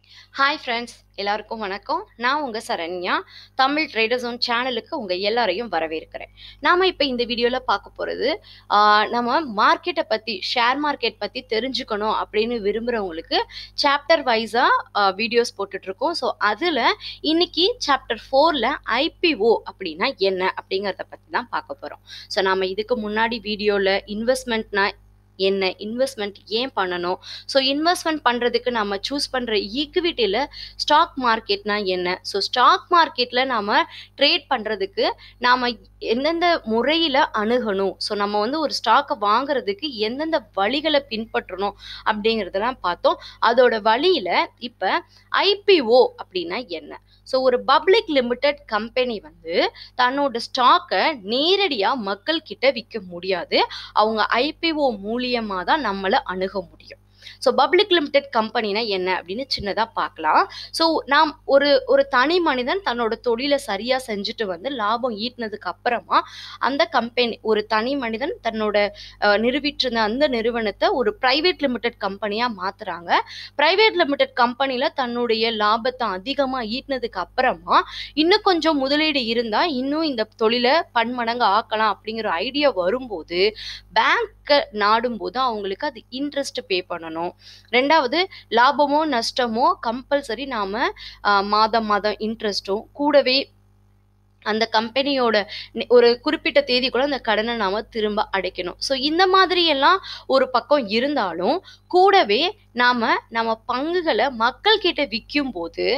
hi friends எல்லாருக்கும் வணக்கம் நான் உங்கள் சரண்யா தமிழ் ட்ரேடர் ஜோன் சேனலுக்கு உங்கள் எல்லாரையும் வரவேற்கிறேன் நாம் இப்போ இந்த வீடியோவில் பார்க்க போகிறது நம்ம மார்க்கெட்டை பற்றி ஷேர் மார்க்கெட் பற்றி தெரிஞ்சுக்கணும் அப்படின்னு விரும்புகிறவங்களுக்கு சாப்டர் வைஸாக வீடியோஸ் போட்டுட்ருக்கோம் ஸோ அதில் இன்னைக்கு சாப்டர் ஃபோரில் ஐபிஓ அப்படின்னா என்ன அப்படிங்கிறத பற்றி தான் பார்க்க போகிறோம் ஸோ நாம் இதுக்கு முன்னாடி வீடியோவில் இன்வெஸ்ட்மெண்ட்னா என்ன இன்வெஸ்ட்மெண்ட் ஏன் பண்ணணும் ஸோ இன்வெஸ்ட்மெண்ட் பண்ணுறதுக்கு நம்ம சூஸ் பண்ணுற ஈக்விட்டியில் ஸ்டாக் மார்க்கெட்னா என்ன ஸோ ஸ்டாக் மார்க்கெட்டில் நாம் ட்ரேட் பண்ணுறதுக்கு நாம் எந்தெந்த முறையில் அணுகணும் ஸோ நம்ம வந்து ஒரு ஸ்டாக்கை வாங்குறதுக்கு எந்தெந்த வழிகளை பின்பற்றணும் அப்படிங்கிறதெல்லாம் பார்த்தோம் அதோட வழியில் இப்போ ஐபிஓ அப்படின்னா என்ன ஸோ ஒரு பப்ளிக் லிமிடெட் கம்பெனி வந்து தன்னோட ஸ்டாக்கை நேரடியாக மக்கள் கிட்ட விற்க முடியாது அவங்க ஐபிஓ மூலியமாக தான் நம்மளை அணுக முடியும் ஸோ பப்ளிக் லிமிடெட் கம்பெனினா என்ன அப்படின்னு சின்னதாக பார்க்கலாம் ஸோ நாம் ஒரு ஒரு தனி மனிதன் தன்னோட தொழிலை சரியாக செஞ்சுட்டு வந்து லாபம் ஈட்டினதுக்கு அப்புறமா அந்த கம்பெனி ஒரு தனி மனிதன் தன்னோட நிறுவிட்டிருந்த அந்த நிறுவனத்தை ஒரு ப்ரைவேட் லிமிடெட் கம்பெனியாக மாற்றுறாங்க ப்ரைவேட் லிமிடெட் கம்பெனியில் தன்னுடைய லாபத்தை அதிகமாக ஈட்டினதுக்கு அப்புறமா இன்னும் கொஞ்சம் முதலீடு இருந்தால் இன்னும் இந்த தொழிலை பன்மடங்கு ஆக்கலாம் அப்படிங்கிற ஐடியா வரும்போது பேங்க்கை நாடும்போது அவங்களுக்கு அது இன்ட்ரெஸ்ட் பே பண்ணணும் ரெண்டாவது லாபமோ நஷ்டமோ கம்பல்சரி நாம் மாதம் மாதம் இன்ட்ரெஸ்ட்டும் கூடவே அந்த கம்பெனியோட ஒரு குறிப்பிட்ட தேதிக்குள்ள அந்த கடனை நாம திரும்ப அடைக்கணும் ஸோ இந்த மாதிரி எல்லாம் ஒரு பக்கம் இருந்தாலும் கூடவே நாம நம்ம பங்குகளை மக்கள் கிட்ட விற்கும் போது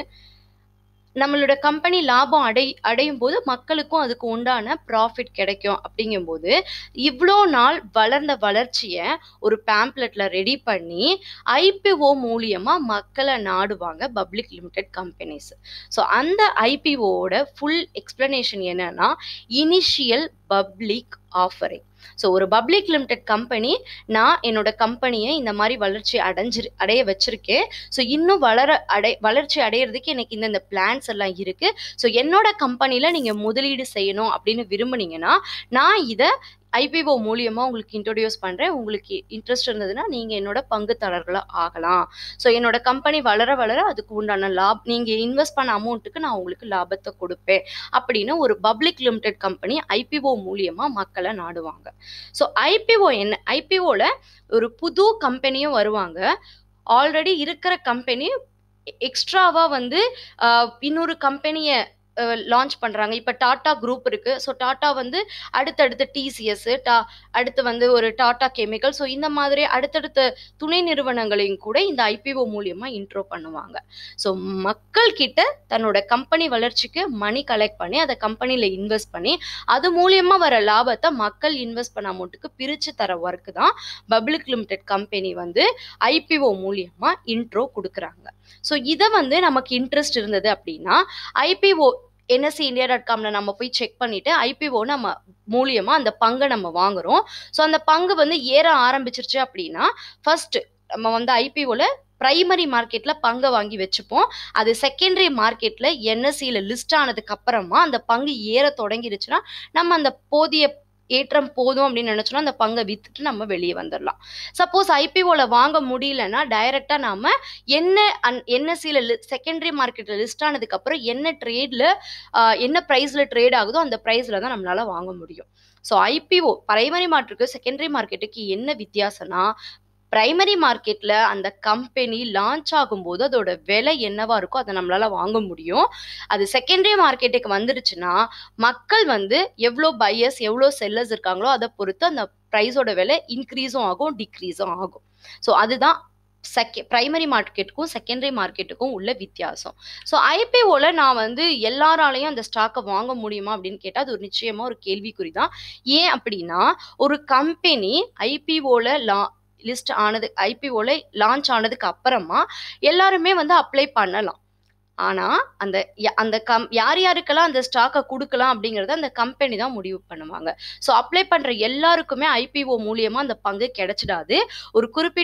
நம்மளோட கம்பெனி லாபம் அடை அடையும் போது மக்களுக்கும் அதுக்கு உண்டான ப்ராஃபிட் கிடைக்கும் அப்படிங்கும்போது இவ்வளோ நாள் வளர்ந்த வளர்ச்சியை ஒரு பேம்ப்லெட்ல ரெடி பண்ணி ஐபிஓ மூலியமா மக்களை நாடுவாங்க பப்ளிக் லிமிடெட் கம்பெனிஸ் ஸோ அந்த ஐபிஓவோட ஃபுல் எக்ஸ்பிளனேஷன் என்னன்னா இனிஷியல் பப்ளிக் ஆஃபரிங் ஸோ ஒரு பப்ளிக் லிமிடெட் கம்பெனி நான் என்னோட கம்பெனியை இந்த மாதிரி வளர்ச்சி அடைஞ்சி அடைய வச்சிருக்கேன் ஸோ இன்னும் வளர அடை வளர்ச்சி அடையிறதுக்கு எனக்கு இந்த பிளான்ஸ் எல்லாம் இருக்கு ஸோ என்னோட கம்பெனியில் நீங்கள் முதலீடு செய்யணும் அப்படின்னு விரும்புனீங்கன்னா நான் இதை ஐபிஓ மூலியமாக உங்களுக்கு இன்ட்ரடியூஸ் பண்ணுறேன் உங்களுக்கு இன்ட்ரெஸ்ட் இருந்ததுன்னா நீங்கள் என்னோட பங்குதாரர்களாக ஆகலாம் ஸோ என்னோட கம்பெனி வளர வளர அதுக்கு உண்டான லாப் நீங்கள் இன்வெஸ்ட் பண்ண அமௌண்ட்டுக்கு நான் உங்களுக்கு லாபத்தை கொடுப்பேன் அப்படின்னு ஒரு பப்ளிக் லிமிடெட் கம்பெனி ஐபிஓ மூலியமாக மக்களை நாடுவாங்க ஸோ ஐபிஓ என்ன ஐபிஓவில் ஒரு புது கம்பெனியும் வருவாங்க ஆல்ரெடி இருக்கிற கம்பெனி எக்ஸ்ட்ராவாக வந்து இன்னொரு கம்பெனியை லான்ச் பண்ணுறாங்க இப்போ டாட்டா குரூப் இருக்குது ஸோ டாட்டா வந்து அடுத்தடுத்த டிசிஎஸ் டா அடுத்து வந்து ஒரு டாட்டா கெமிக்கல் ஸோ இந்த மாதிரி அடுத்தடுத்த துணை நிறுவனங்களையும் கூட இந்த ஐபிஓ மூலியமாக இன்ட்ரோ பண்ணுவாங்க ஸோ மக்கள் கிட்ட தன்னோட கம்பெனி வளர்ச்சிக்கு மணி கலெக்ட் பண்ணி அதை கம்பெனியில் இன்வெஸ்ட் பண்ணி அது மூலியமாக வர லாபத்தை மக்கள் இன்வெஸ்ட் பண்ண அமௌண்ட்டுக்கு பிரித்து தர ஒர்க்கு தான் பப்ளிக் லிமிடெட் கம்பெனி வந்து ஐபிஓ மூலியமாக இன்ட்ரோ கொடுக்குறாங்க ஸோ இதை வந்து நமக்கு இன்ட்ரெஸ்ட் இருந்தது அப்படின்னா ஐபிஓ என்எஸ்சி இந்தியா டாட் காமில் நம்ம போய் செக் பண்ணிவிட்டு ஐபிஓ நம்ம மூலியமாக அந்த பங்கை நம்ம வாங்குகிறோம் ஸோ அந்த பங்கு வந்து ஏற ஆரம்பிச்சிருச்சு அப்படின்னா ஃபஸ்ட்டு நம்ம வந்து ஐபிஓவில் ப்ரைமரி மார்க்கெட்டில் பங்கை வாங்கி வச்சுப்போம் அது செகண்டரி மார்க்கெட்டில் என்எஸ்சியில் லிஸ்ட் ஆனதுக்கு அப்புறமா அந்த பங்கு ஏற தொடங்கிருச்சுன்னா நம்ம அந்த போதிய ஏற்றம் போதும் அப்படின்னு நினச்சோன்னா அந்த பங்கை விற்றுட்டு நம்ம வெளியே வந்துடலாம் சப்போஸ் ஐபிஓவில் வாங்க முடியலன்னா டைரெக்டாக நாம் என்ன அன் என்எஸ்சியில் லி செகண்டரி மார்க்கெட்டில் லிஸ்ட் ஆனதுக்கப்புறம் என்ன ட்ரேடில் என்ன ப்ரைஸில் ட்ரேட் ஆகுதோ அந்த ப்ரைஸில் தான் நம்மளால் வாங்க முடியும் ஸோ ஐபிஓ பிரைமரி மார்க்கெட்டுக்கு செகண்டரி மார்க்கெட்டுக்கு என்ன வித்தியாசம்னா பிரைமரி மார்க்கெட்டில் அந்த கம்பெனி லான்ச் ஆகும்போது அதோட விலை என்னவா இருக்கோ அதை நம்மளால வாங்க முடியும் அது செகண்டரி மார்க்கெட்டுக்கு வந்துடுச்சுன்னா மக்கள் வந்து எவ்வளோ பையர்ஸ் எவ்வளோ செல்லர்ஸ் இருக்காங்களோ அதை பொறுத்து அந்த ப்ரைஸோட விலை இன்க்ரீஸும் ஆகும் டிக்ரீஸும் ஆகும் ஸோ அதுதான் செகண்ட் ப்ரைமரி மார்க்கெட்டுக்கும் செகண்டரி மார்க்கெட்டுக்கும் உள்ள வித்தியாசம் ஸோ ஐபிஓவில் நான் வந்து எல்லாராலையும் அந்த ஸ்டாக்கை வாங்க முடியுமா அப்படின்னு கேட்டால் அது ஒரு நிச்சயமாக ஒரு கேள்விக்குறி தான் ஏன் அப்படின்னா ஒரு கம்பெனி ஐபிஓவில் லா லிஸ்ட் ஆனது ஐபிஓவில் லான்ச் ஆனதுக்கு அப்புறமா எல்லாருமே வந்து அப்ளை பண்ணலாம் ஆனால் அந்த அந்த கம் யார் யாருக்கெல்லாம் அந்த ஸ்டாக்கை கொடுக்கலாம் அப்படிங்கிறத அந்த கம்பெனி தான் முடிவு பண்ணுவாங்க ஸோ அப்ளை பண்ணுற எல்லாருக்குமே ஐபிஓ மூலியமாக அந்த பங்கு கிடைச்சிடாது ஒரு குறிப்பிட்ட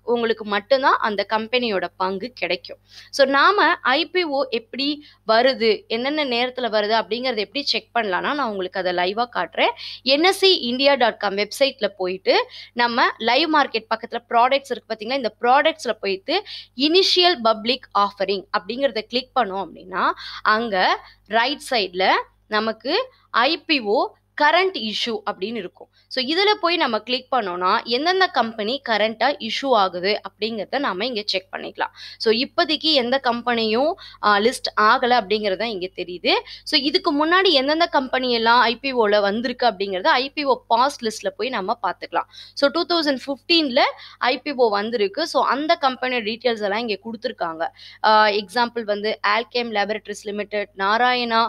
உங்களுக்கு மட்டும்தான் அந்த கம்பெனியோட பங்கு கிடைக்கும் ஸோ நாம் ஐபிஓ எப்படி வருது என்னென்ன நேரத்தில் வருது அப்படிங்கிறத எப்படி செக் பண்ணலான்னா நான் உங்களுக்கு அதை லைவாக காட்டுறேன் என்எஸ்சி இந்தியா டாட் காம் வெப்சைட்டில் போயிட்டு நம்ம லைவ் மார்க்கெட் பக்கத்தில் ப்ராடக்ட்ஸ் இருக்குது பார்த்தீங்களா இந்த ப்ராடக்ட்ஸில் போயிட்டு இனிஷியல் பப்ளிக் ஆஃபரிங் அப்படிங்கிறத கிளிக் பண்ணோம் அப்படின்னா அங்கே ரைட் சைடில் நமக்கு ஐபிஓ கரண்ட் இஷ்யூ அப்படின்னு இருக்கும் ஸோ இதில் போய் நம்ம கிளிக் பண்ணோன்னா எந்தெந்த கம்பெனி கரண்ட்டாக இஷ்யூ ஆகுது அப்படிங்கிறத நாம் இங்கே செக் பண்ணிக்கலாம் ஸோ இப்போதைக்கு எந்த கம்பெனியும் லிஸ்ட் ஆகலை அப்படிங்கிறது தான் இங்கே தெரியுது ஸோ இதுக்கு முன்னாடி எந்தெந்த கம்பெனி எல்லாம் ஐபிஓவில் வந்திருக்கு அப்படிங்கிறத ஐபிஓ பாஸ் லிஸ்ட்டில் போய் நம்ம பார்த்துக்கலாம் ஸோ டூ தௌசண்ட் ஃபிஃப்டீனில் ஐபிஓ வந்திருக்கு ஸோ அந்த கம்பெனி டீட்டெயில்ஸ் எல்லாம் இங்கே கொடுத்துருக்காங்க எக்ஸாம்பிள் வந்து Alkem laboratories limited Narayana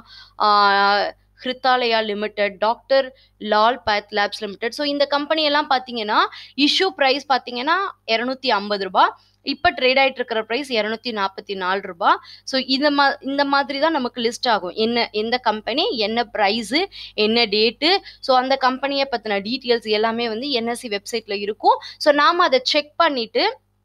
Hrudayalaya limited doctor Lal path labs limited so இந்த கம்பெனி எல்லாம் பார்த்தீங்கன்னா இஷ்யூ ப்ரைஸ் பார்த்தீங்கன்னா இரநூத்தி ஐம்பது ரூபாய் இப்போ ட்ரேட் ஆகிட்டு இருக்கிற ப்ரைஸ் இரநூத்தி நாற்பத்தி நாலு ரூபாய் ஸோ இந்த மா இந்த மாதிரி தான் நமக்கு லிஸ்ட் ஆகும் என்ன எந்த கம்பெனி என்ன ப்ரைஸு என்ன டேட்டு ஸோ அந்த கம்பெனியை பற்றின டீட்டெயில்ஸ் எல்லாமே வந்து என்எஸ்சி வெப்சைட்டில் இருக்கும் ஸோ நாம் அதை செக் பண்ணிவிட்டு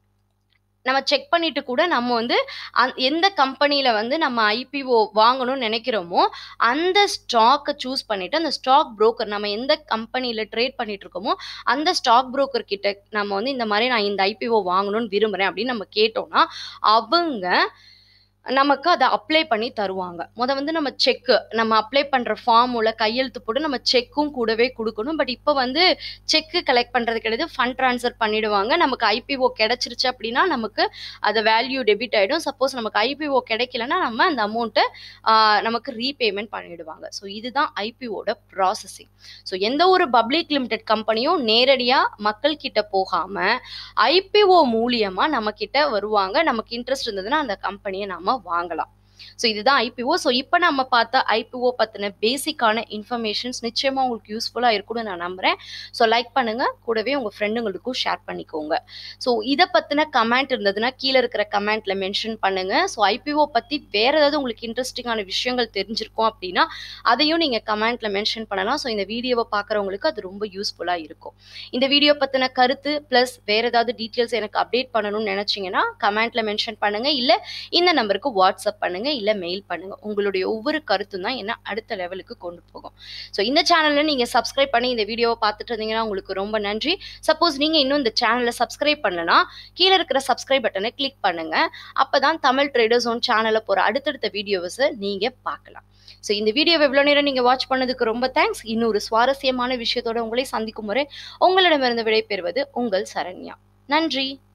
நம்ம செக் பண்ணிட்டு கூட நம்ம வந்து அந் எந்த கம்பெனியில் வந்து நம்ம ஐபிஓ வாங்கணும்னு நினைக்கிறோமோ அந்த ஸ்டாக்கை சூஸ் பண்ணிவிட்டு அந்த ஸ்டாக் புரோக்கர் நம்ம எந்த கம்பெனியில் ட்ரேட் பண்ணிட்டு இருக்கோமோ அந்த ஸ்டாக் புரோக்கர் கிட்ட நம்ம வந்து இந்த மாதிரி நான் இந்த ஐபிஓ வாங்கணும்னு விரும்புகிறேன் அப்படின்னு நம்ம கேட்டோம்னா அவங்க நமக்கு அதை அப்ளை பண்ணி தருவாங்க முத வந்து நம்ம செக்கு நம்ம அப்ளை பண்ணுற ஃபார்முல கையெழுத்து போட்டு நம்ம செக்கும் கூடவே கொடுக்கணும் பட் இப்போ வந்து செக்கு கலெக்ட் பண்ணுறது கிடையாது ஃபண்ட் ட்ரான்ஸ்ஃபர் பண்ணிடுவாங்க நமக்கு ஐபிஓ கிடைச்சிருச்சு அப்படின்னா நமக்கு அது வேல்யூ டெபிட் ஆகிடும் சப்போஸ் நமக்கு ஐபிஓ கிடைக்கலன்னா நம்ம அந்த அமௌண்ட்டை நமக்கு ரீபேமெண்ட் பண்ணிடுவாங்க ஸோ இதுதான் ஐபிஓட ப்ராசஸிங் ஸோ எந்த ஒரு பப்ளிக் லிமிடெட் கம்பெனியும் நேரடியாக மக்கள் கிட்ட போகாமல் ஐபிஓ மூலியமாக நம்ம கிட்ட வருவாங்க நமக்கு இன்ட்ரெஸ்ட் இருந்ததுன்னா அந்த கம்பெனியை நம்ம வாங்கலாம் ஸோ இதுதான் ஐபிஓ ஸோ இப்போ நம்ம பார்த்தா ஐபிஓ பற்றின பேசிக்கான இன்ஃபர்மேஷன்ஸ் நிச்சயமாக உங்களுக்கு யூஸ்ஃபுல்லாக இருக்கும்னு நான் நம்புகிறேன் ஸோ லைக் பண்ணுங்கள் கூடவே உங்கள் ஃப்ரெண்டுங்களுக்கும் ஷேர் பண்ணிக்கோங்க ஸோ இதை பற்றின கமெண்ட் இருந்ததுன்னா கீழே இருக்கிற கமெண்ட்டில் மென்ஷன் பண்ணுங்கள் ஸோ ஐபிஓ பற்றி வேறு ஏதாவது உங்களுக்கு இன்ட்ரெஸ்டிங்கான விஷயங்கள் தெரிஞ்சிருக்கும் அப்படின்னா அதையும் நீங்கள் கமெண்ட்டில் மென்ஷன் பண்ணலாம் ஸோ இந்த வீடியோவை பார்க்குறவங்களுக்கு அது ரொம்ப யூஸ்ஃபுல்லாக இருக்கும் இந்த வீடியோ பற்றின கருத்து ப்ளஸ் வேறு ஏதாவது டீட்டெயில்ஸ் எனக்கு அப்டேட் பண்ணணும்னு நினச்சிங்கன்னா கமெண்ட்டில் மென்ஷன் பண்ணுங்கள் இல்லை இந்த நம்பருக்கு வாட்ஸ்அப் பண்ணுங்கள் இல்லை மெயில் பண்ணுங்கள் உங்களுடைய ஒவ்வொரு கருத்தும் தான் என்ன அடுத்த லெவலுக்கு கொண்டு போகும் ஸோ இந்த சேனலில் நீங்கள் சப்ஸ்கிரைப் பண்ணி இந்த வீடியோவை பார்த்துட்டு இருந்தீங்கன்னா உங்களுக்கு ரொம்ப நன்றி சப்போஸ் நீங்கள் இன்னும் இந்த சேனலை சப்ஸ்கிரைப் பண்ணலனா கீழே இருக்கிற சப்ஸ்கிரைப் பட்டனை கிளிக் பண்ணுங்கள் அப்போ தான் தமிழ் ட்ரேடர்ஸ் ஓன் சேனலில் போகிற அடுத்தடுத்த வீடியோஸை நீங்கள் பார்க்கலாம் ஸோ இந்த வீடியோவை எவ்வளோ நேரம் நீங்கள் வாட்ச் பண்ணதுக்கு ரொம்ப தேங்க்ஸ் இன்னொரு சுவாரஸ்யமான விஷயத்தோட உங்களை சந்திக்கும் முறை உங்களிடமிருந்து விடைபெறுவது உங்கள் சரண்யா நன்றி